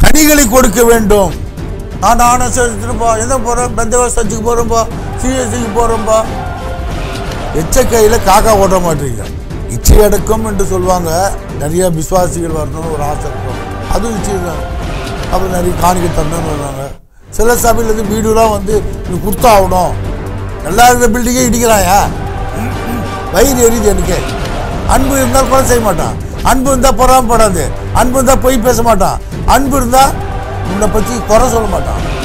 கனிகளை கொடுக்க வேண்டும் நான் நானும் செலுத்திருப்பா எந்த போகிறேன் பெந்தவா சர்ச்சுக்கு போகிறோம்பா சிஎஸ்சிக்கு போகிறோம்பா எச்ச கையில் காக்கா ஓட்ட மாட்டீங்க இச்சை அடக்கம் என்று சொல்லுவாங்க நிறைய விசுவாசிகள் வரணும்னு ஒரு ஆசை இருக்கும் அதுவும் இச்சை தான் அப்புறம் நிறைய காணிக்கை தரணும்னு வருவாங்க சில சபையில் இருந்து வீடுலாம் வந்து நீ கொடுத்தாகணும் நல்லா இருக்கிற பில்டிங்கே இடிக்கிறாயா வயிறு எரியுது எனக்கு அன்பு இருந்தால் கொலை செய்ய மாட்டான் அன்பு இருந்தால் பொறாமப்படாது அன்பு இருந்தால் பொய் பேச மாட்டான் அன்பு இருந்தால் உன்னை பற்றி குறை சொல்ல மாட்டான்